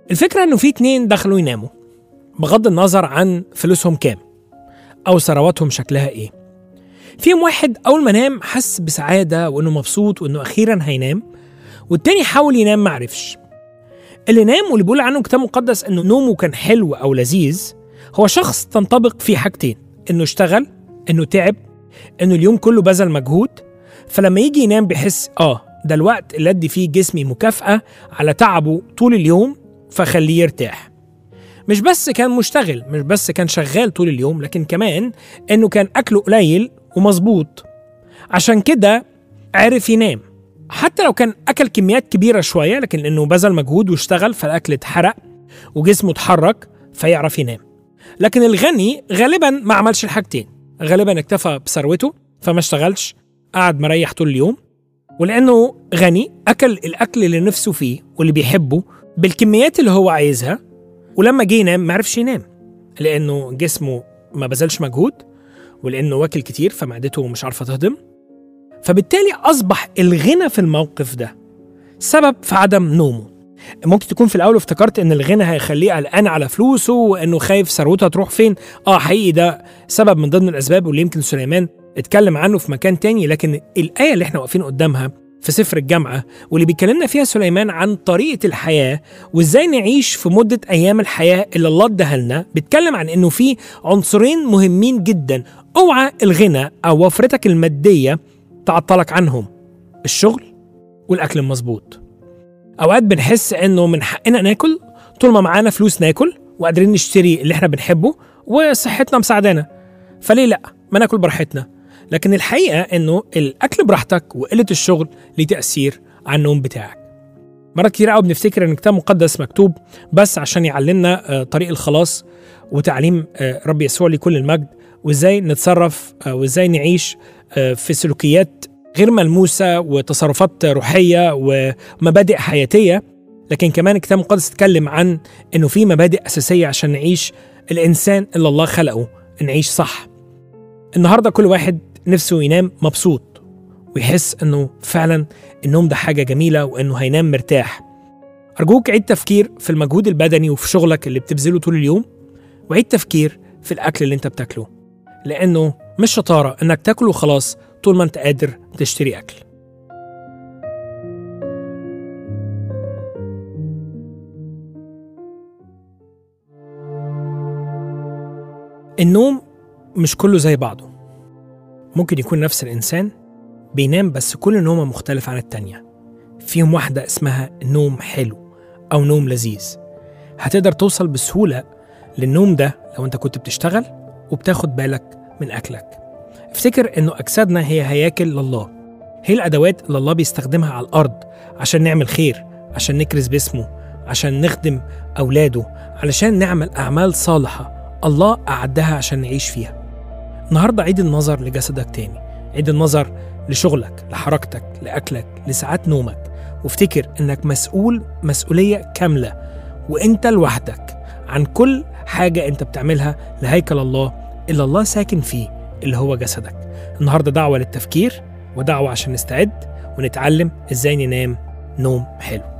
الفكرة إنه في اتنين دخلوا يناموا بغض النظر عن فلوسهم كام أو ثرواتهم شكلها إيه فيهم واحد أول ما نام حس بسعادة وإنه مبسوط وإنه أخيرا هينام والتاني حاول ينام معرفش اللي نام واللي بيقول عنه كتاب مقدس إنه نومه كان حلو أو لذيذ هو شخص تنطبق فيه حاجتين إنه اشتغل إنه تعب إنه اليوم كله بذل مجهود فلما يجي ينام بيحس آه ده الوقت اللي أدي فيه جسمي مكافأة على تعبه طول اليوم فخليه يرتاح مش بس كان مشتغل مش بس كان شغال طول اليوم لكن كمان انه كان اكله قليل ومظبوط عشان كده عرف ينام حتى لو كان اكل كميات كبيره شويه لكن لانه بذل مجهود واشتغل فالاكل اتحرق وجسمه اتحرك فيعرف ينام لكن الغني غالبا ما عملش الحاجتين غالبا اكتفى بثروته فما اشتغلش قعد مريح طول اليوم ولانه غني اكل الاكل اللي نفسه فيه واللي بيحبه بالكميات اللي هو عايزها ولما جه ينام ما عرفش ينام لانه جسمه ما بذلش مجهود ولانه واكل كتير فمعدته مش عارفه تهضم فبالتالي اصبح الغنى في الموقف ده سبب في عدم نومه ممكن تكون في الاول افتكرت ان الغنى هيخليه قلقان على فلوسه وانه خايف ثروته هتروح فين اه حقيقي ده سبب من ضمن الاسباب واللي يمكن سليمان اتكلم عنه في مكان تاني لكن الايه اللي احنا واقفين قدامها في سفر الجامعة واللي بيكلمنا فيها سليمان عن طريقة الحياة وازاي نعيش في مدة أيام الحياة اللي الله اداها لنا بيتكلم عن إنه في عنصرين مهمين جدا اوعى الغنى أو وفرتك المادية تعطلك عنهم الشغل والأكل المظبوط أوقات بنحس إنه من حقنا ناكل طول ما معانا فلوس ناكل وقادرين نشتري اللي احنا بنحبه وصحتنا مساعدانا فليه لأ ما ناكل براحتنا لكن الحقيقة إنه الأكل براحتك وقلة الشغل ليه تأثير على النوم بتاعك. مرات كتير قوي بنفتكر إن الكتاب مقدس مكتوب بس عشان يعلمنا طريق الخلاص وتعليم رب يسوع لكل المجد وإزاي نتصرف وإزاي نعيش في سلوكيات غير ملموسة وتصرفات روحية ومبادئ حياتية لكن كمان الكتاب المقدس اتكلم عن إنه في مبادئ أساسية عشان نعيش الإنسان اللي الله خلقه نعيش صح. النهارده كل واحد نفسه ينام مبسوط ويحس انه فعلا النوم ده حاجه جميله وانه هينام مرتاح ارجوك عيد تفكير في المجهود البدني وفي شغلك اللي بتبذله طول اليوم وعيد تفكير في الاكل اللي انت بتاكله لانه مش شطاره انك تاكل وخلاص طول ما انت قادر تشتري اكل النوم مش كله زي بعضه ممكن يكون نفس الإنسان بينام بس كل نومة مختلف عن التانية فيهم واحدة اسمها نوم حلو أو نوم لذيذ هتقدر توصل بسهولة للنوم ده لو أنت كنت بتشتغل وبتاخد بالك من أكلك افتكر إنه أجسادنا هي هياكل لله هي الأدوات اللي الله بيستخدمها على الأرض عشان نعمل خير عشان نكرز باسمه عشان نخدم أولاده علشان نعمل أعمال صالحة الله أعدها عشان نعيش فيها النهارده عيد النظر لجسدك تاني عيد النظر لشغلك لحركتك لأكلك لساعات نومك وافتكر إنك مسؤول مسؤولية كاملة وإنت لوحدك عن كل حاجة أنت بتعملها لهيكل الله اللي الله ساكن فيه اللي هو جسدك النهاردة دعوة للتفكير ودعوة عشان نستعد ونتعلم إزاي ننام نوم حلو